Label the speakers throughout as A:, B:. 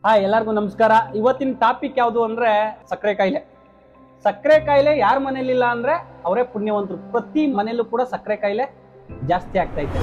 A: hi ಎಲ್ಲರಿಗೂ ನಮಸ್ಕಾರ ಇವತ್ತಿನ ಟಾಪಿಕ್ ಯಾವುದು ಅಂದ್ರೆ ಸಕ್ಕರೆ ಕಾಯಿಲೆ ಸಕ್ಕರೆ ಕಾಯಿಲೆ ಯಾರ ಮನೇಲಿಲ್ಲ ಅಂದ್ರೆ ಅವರೇ ಪುಣ್ಯವಂತರು ಪ್ರತಿ ಮನೆಯಲ್ಲೂ ಕೂಡ ಸಕ್ಕರೆ ಕಾಯಿಲೆ ಜಾಸ್ತಿ ಆಗ್ತೈತೆ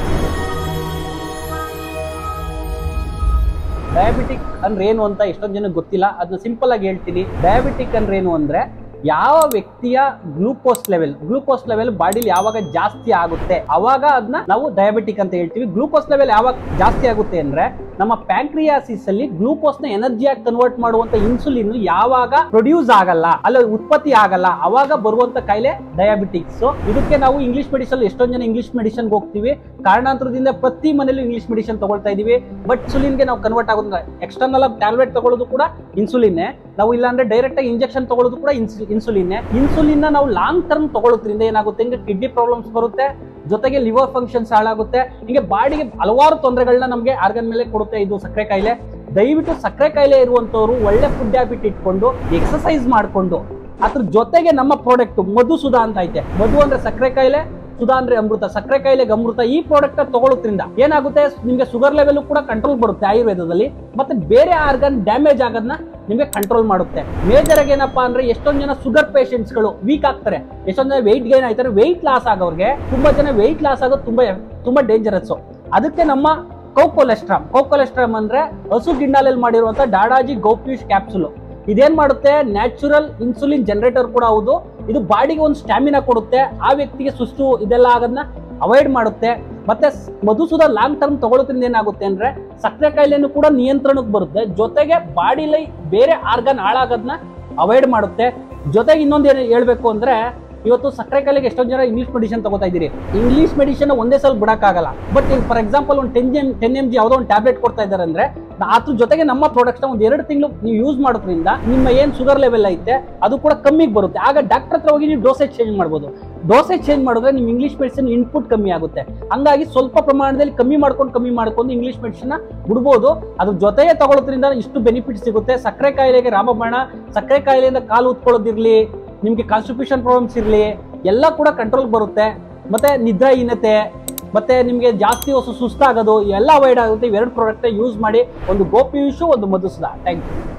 A: ಡಯಾಬಿಟಿಕ್ ಅಂದ್ರೆ ಏನು ಅಂತ ಎಷ್ಟೊಂದು ಜನಕ್ಕೆ ಗೊತ್ತಿಲ್ಲ ಅದನ್ನ ಸಿಂಪಲ್ ಆಗಿ ಹೇಳ್ತೀನಿ ಡಯಾಬಿಟಿಕ್ ಅಂದ್ರೆ ಏನು ಅಂದ್ರೆ ಯಾವ ವ್ಯಕ್ತಿಯ ಗ್ಲೂಕೋಸ್ ಲೆವೆಲ್ ಗ್ಲೂಕೋಸ್ ಲೆವೆಲ್ ಬಾಡಿಲಿ ಯಾವಾಗ ಜಾಸ್ತಿ ಆಗುತ್ತೆ ಅವಾಗ ಅದನ್ನ ನಾವು ಡಯಾಬಿಟಿಕ್ ಅಂತ ಹೇಳ್ತೀವಿ ಗ್ಲೂಕೋಸ್ ಲೆವೆಲ್ ಯಾವಾಗ ಜಾಸ್ತಿ ಆಗುತ್ತೆ ಅಂದ್ರೆ ನಮ್ಮ ಪ್ಯಾಂಕ್ರಿಯಾಸಿಸ್ ಅಲ್ಲಿ ಗ್ಲೂಕೋಸ್ ನ ಎನರ್ಜಿಯಾಗಿ ಕನ್ವರ್ಟ್ ಮಾಡುವಂತ ಇನ್ಸುಲಿನ್ ಯಾವಾಗ ಪ್ರೊಡ್ಯೂಸ್ ಆಗಲ್ಲ ಅಲ್ಲ ಉತ್ಪತ್ತಿ ಆಗಲ್ಲ ಅವಾಗ ಬರುವಂತ ಕಾಯಿಲೆ ಡಯಾಬಿಟಿಕ್ಸ್ ಇದಕ್ಕೆ ನಾವು ಇಂಗ್ಲಿಷ್ ಮೆಡಿಸನ್ ಎಷ್ಟೊಂದು ಜನ ಇಂಗ್ಲಿಷ್ ಮೆಡಿಸನ್ ಹೋಗ್ತೀವಿ ಕಾರಣಾಂತರದಿಂದ ಪ್ರತಿ ಮನೇಲೂ ಇಂಗ್ಲಿಷ್ ಮೆಡಿಸನ್ ತಗೊಳ್ತಾ ಇದೀವಿ ಬಟ್ ಇನ್ಸುಲಿನ್ಗೆ ನಾವು ಕನ್ವರ್ಟ್ ಆಗೋದಿಲ್ಲ ಎಕ್ಸ್ಟರ್ನಲ್ ಆಗಿ ಟ್ಯಾಬ್ಲೆಟ್ ತಗೊಳ್ಳೋದು ಕೂಡ ಇನ್ಸುಲಿನ್ ನಾವು ಇಲ್ಲಾಂದ್ರೆ ಡೈರೆಕ್ಟ್ ಆಗಿ ಇಂಜೆಕ್ಷನ್ ತಗೊಳ್ಳೋದು ಕೂಡ ಇನ್ಸುಲಿನ್ ಇನ್ಸುಲಿನ್ ನಾವು ಲಾಂಗ್ ಟರ್ಮ್ ತಗೊಳ್ಳೋದ್ರಿಂದ ಏನಾಗುತ್ತೆ ಹಿಂಗೆ ಕಿಡ್ನಿ ಪ್ರಾಬ್ಲಮ್ಸ್ ಬರುತ್ತೆ ಜೊತೆಗೆ ಲಿವರ್ ಫಂಕ್ಷನ್ಸ್ ಹಾಳಾಗುತ್ತೆ ಹಿಂಗೆ ಬಾಡಿಗೆ ಹಲವಾರು ತೊಂದರೆಗಳನ್ನ ನಮಗೆ ಆರ್ಗನ್ ಮೇಲೆ ಕೊಡುತ್ತೆ ಇದು ಸಕ್ಕರೆ ಕಾಯಿಲೆ ದಯವಿಟ್ಟು ಸಕ್ಕರೆ ಕಾಯಿಲೆ ಇರುವಂತವ್ರು ಒಳ್ಳೆ ಫುಡ್ ಹ್ಯಾಬಿಟ್ ಇಟ್ಕೊಂಡು ಎಕ್ಸಸೈಸ್ ಮಾಡಿಕೊಂಡು ಅದ್ರ ಜೊತೆಗೆ ನಮ್ಮ ಪ್ರಾಡಕ್ಟ್ ಮಧು ಸುಧಾ ಅಂತ ಐತೆ ಮಧು ಅಂದ್ರೆ ಸಕ್ಕರೆ ಕಾಯಿಲೆ ಸುಧಾ ಅಂದ್ರೆ ಅಮೃತ ಸಕ್ಕರೆ ಕಾಯಿಲೆಗೆ ಅಮೃತ ಈ ಪ್ರಾಡಕ್ಟ್ ತಗೊಳ್ಳೋದ್ರಿಂದ ಏನಾಗುತ್ತೆ ನಿಮಗೆ ಶುಗರ್ ಲೆವೆಲ್ ಕೂಡ ಕಂಟ್ರೋಲ್ ಬರುತ್ತೆ ಆಯುರ್ವೇದದಲ್ಲಿ ಮತ್ತೆ ಬೇರೆ ಆರ್ಗನ್ ಡ್ಯಾಮೇಜ್ ಆಗೋದನ್ನ ನಿಮಗೆ ಕಂಟ್ರೋಲ್ ಮಾಡುತ್ತೆ ಮೇಜರ್ ಆಗಿ ಏನಪ್ಪಾ ಅಂದ್ರೆ ಎಷ್ಟೊಂದು ಜನ ಶುಗರ್ ಪೇಷಂಟ್ಸ್ ಗಳು ವೀಕ್ ಆಗ್ತಾರೆ ಎಷ್ಟೊಂದು ಜನ ವೆಯ್ಟ್ ಗೈನ್ ಆಯ್ತಾರೆ ವೆಯ್ಟ್ ಲಾಸ್ ಆಗೋರ್ಗೆ ತುಂಬಾ ಜನ ವೆಯ್ಟ್ ಲಾಸ್ ಆಗೋದು ತುಂಬಾ ತುಂಬಾ ಡೇಂಜರಸ್ ಅದಕ್ಕೆ ನಮ್ಮ ಕೌಕೊಲೆಸ್ಟ್ರಾಮ್ ಕೌಕೊಲೆಸ್ಟ್ರಾಮ್ ಅಂದ್ರೆ ಹಸು ಗಿಂಡಾಲಲ್ಲಿ ಮಾಡಿರುವಂತ ಡಾಡಾಜಿ ಗೌಪ್ಯೂಶ್ ಕ್ಯಾಪ್ಸುಲ್ ಇದೇನ್ ಮಾಡುತ್ತೆ ನ್ಯಾಚುರಲ್ ಇನ್ಸುಲಿನ್ ಜನರೇಟರ್ ಕೂಡ ಹೌದು ಇದು ಬಾಡಿಗೆ ಒಂದು ಸ್ಟ್ಯಾಮಿನಾ ಕೊಡುತ್ತೆ ಆ ವ್ಯಕ್ತಿಗೆ ಸುಸ್ತು ಇದೆಲ್ಲ ಆಗೋದನ್ನ ಅವಾಯ್ಡ್ ಮಾಡುತ್ತೆ ಮತ್ತೆ ಸ್- ಮಧುಸೂದ ಲಾಂಗ್ ಟರ್ಮ್ ತಗೊಳ್ಳೋದ್ರಿಂದ ಏನಾಗುತ್ತೆ ಅಂದ್ರೆ ಸಕ್ಕರೆ ಕಾಯಿಲೆನೂ ಕೂಡ ನಿಯಂತ್ರಣಕ್ಕೆ ಬರುತ್ತೆ ಜೊತೆಗೆ ಬಾಡಿಲಿ ಬೇರೆ ಆರ್ಗನ್ ಹಾಳಾಗೋದನ್ನ ಅವಾಯ್ಡ್ ಮಾಡುತ್ತೆ ಜೊತೆಗೆ ಇನ್ನೊಂದು ಏನು ಹೇಳ್ಬೇಕು ಅಂದ್ರೆ ಇವತ್ತು ಸಕ್ಕರೆ ಕಾಯಿಲೆಗೆ ಎಷ್ಟೊಂದು ಜನ ಇಂಗ್ಲಿಷ್ ಮೆಡಿಸಿನ್ ತಗೋತಾ ಇದ್ದೀರಿ ಇಂಗ್ಲಿಷ್ ಮೆಡಿಸಿನ್ ಒಂದೇ ಸಲ ಬಿಡಕ್ಕಾಗಲ್ಲ ಬಟ್ ಫಾರ್ ಎಕ್ಸಾಂಪಲ್ ಒಂದು ten M ten M G ಯಾವುದೋ ಒಂದು ಟ್ಯಾಬ್ಲೆಟ್ ಕೊಡ್ತಾ ಇದ್ದಾರೆ ಅಂದ್ರೆ ಅದ್ರ ಜೊತೆಗೆ ನಮ್ಮ ಪ್ರಾಡಕ್ಟ್ನ ಒಂದು ಎರಡು ತಿಂಗಳು ನೀವು ಯೂಸ್ ಮಾಡೋದ್ರಿಂದ ನಿಮ್ಮ ಏನು ಶುಗರ್ ಲೆವೆಲ್ ಐತೆ ಅದು ಕೂಡ ಕಮ್ಮಿಗೆ ಬರುತ್ತೆ ಆಗ ಡಾಕ್ಟರ್ ಹತ್ರ ಹೋಗಿ ನೀವು ಡೋಸೇಜ್ ಚೇಂಜ್ ಮಾಡ್ಬೋದು ಡೋಸೇಜ್ ಚೇಂಜ್ ಮಾಡಿದ್ರೆ ನಿಮ್ಮ ಇಂಗ್ಲಿಷ್ ಮೆಡಿಸಿನ್ ಇನ್ಪುಟ್ ಕಮ್ಮಿ ಆಗುತ್ತೆ ಹಂಗಾಗಿ ಸ್ವಲ್ಪ ಪ್ರಮಾಣದಲ್ಲಿ ಕಮ್ಮಿ ಮಾಡ್ಕೊಂಡು ಕಮ್ಮಿ ಮಾಡ್ಕೊಂಡು ಇಂಗ್ಲಿಷ್ ಮೆಡಿಸಿನ್ ಬಿಡ್ಬೋದು ಅದ್ರ ಜೊತೆಗೆ ತಗೊಳ್ಳೋದ್ರಿಂದ ಇಷ್ಟು ಬೆನಿಫಿಟ್ ಸಿಗುತ್ತೆ ಸಕ್ಕರೆ ಕಾಯಿಲೆಗೆ ರಾಮಬಾಣ ಸಕ್ಕರೆ ಕಾಯಿಲೆಯಿಂದ ಕಾಲು ಉತ್ಕೊಳ್ಳೋದಿರ್ಲಿ ನಿಮಗೆ ಕಾನ್ಸ್ಟಿಟ್ಯೂಷನ್ ಪ್ರಾಬ್ಲಮ್ಸ್ ಇರಲಿ ಎಲ್ಲ ಕೂಡ ಕಂಟ್ರೋಲ್ ಬರುತ್ತೆ ಮತ್ತೆ ನಿದ್ರಾಹೀನತೆ ಮತ್ತೆ ನಿಮಗೆ ಜಾಸ್ತಿ ಹೊಸ ಸುಸ್ತಾಗೋದು ಎಲ್ಲ ಅವಾಯ್ಡ್ ಆಗುತ್ತೆ ಇವೆರಡು ಪ್ರಾಡಕ್ಟ್ ಯೂಸ್ ಮಾಡಿ ಒಂದು ಗೋಪಿ ಒಂದು ಮಧುಸುದ ಥ್ಯಾಂಕ್ ಯು